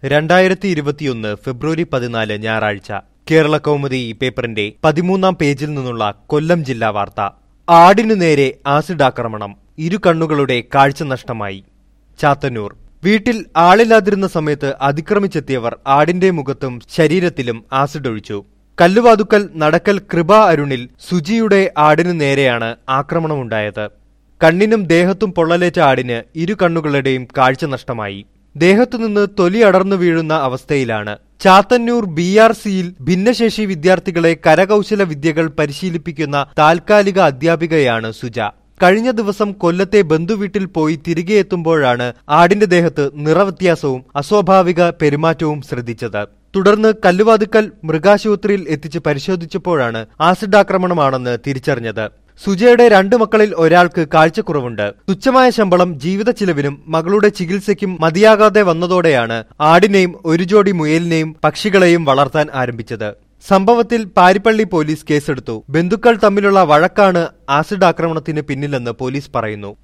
രണ്ടായിരത്തി ഇരുപത്തിയൊന്ന് ഫെബ്രുവരി പതിനാല് ഞായറാഴ്ച കേരള കൗമുദി ഈ പേപ്പറിന്റെ പതിമൂന്നാം പേജിൽ നിന്നുള്ള കൊല്ലം ജില്ലാ വാർത്ത ആടിനു നേരെ ആസിഡ് ആക്രമണം ഇരു കണ്ണുകളുടെ കാഴ്ച നഷ്ടമായി ചാത്തന്നൂർ വീട്ടിൽ ആളില്ലാതിരുന്ന സമയത്ത് അതിക്രമിച്ചെത്തിയവർ ആടിന്റെ മുഖത്തും ശരീരത്തിലും ആസിഡ് ഒഴിച്ചു കല്ലുവാതുക്കൽ നടക്കൽ കൃപ അരുണിൽ സുജിയുടെ ആടിനു നേരെയാണ് ആക്രമണമുണ്ടായത് കണ്ണിനും ദേഹത്തും പൊള്ളലേറ്റ ആടിന് ഇരു കണ്ണുകളുടെയും കാഴ്ച നഷ്ടമായി ദേഹത്തുനിന്ന് തൊലി അടർന്നു വീഴുന്ന അവസ്ഥയിലാണ് ചാത്തന്നൂർ ബി ആർ സിയിൽ ഭിന്നശേഷി വിദ്യാർത്ഥികളെ കരകൗശല വിദ്യകൾ പരിശീലിപ്പിക്കുന്ന താൽക്കാലിക അധ്യാപികയാണ് സുജ കഴിഞ്ഞ ദിവസം കൊല്ലത്തെ ബന്ധുവീട്ടിൽ പോയി തിരികെ എത്തുമ്പോഴാണ് ആടിന്റെ ദേഹത്ത് നിറവ്യത്യാസവും അസ്വാഭാവിക പെരുമാറ്റവും ശ്രദ്ധിച്ചത് തുടർന്ന് കല്ലുവാതുക്കൽ മൃഗാശുപത്രിയിൽ എത്തിച്ച് പരിശോധിച്ചപ്പോഴാണ് ആസിഡ് ആക്രമണമാണെന്ന് തിരിച്ചറിഞ്ഞത് സുജയുടെ രണ്ടു മക്കളിൽ ഒരാൾക്ക് കാഴ്ചക്കുറവുണ്ട് തുച്ഛമായ ശമ്പളം ജീവിത ചിലവിനും മകളുടെ ചികിത്സയ്ക്കും മതിയാകാതെ വന്നതോടെയാണ് ആടിനെയും ഒരു ജോഡി മുയലിനെയും പക്ഷികളെയും വളർത്താൻ ആരംഭിച്ചത് സംഭവത്തിൽ പാരിപ്പള്ളി പോലീസ് കേസെടുത്തു ബന്ധുക്കൾ തമ്മിലുള്ള വഴക്കാണ് ആസിഡ് ആക്രമണത്തിന് പിന്നിലെന്ന് പോലീസ് പറയുന്നു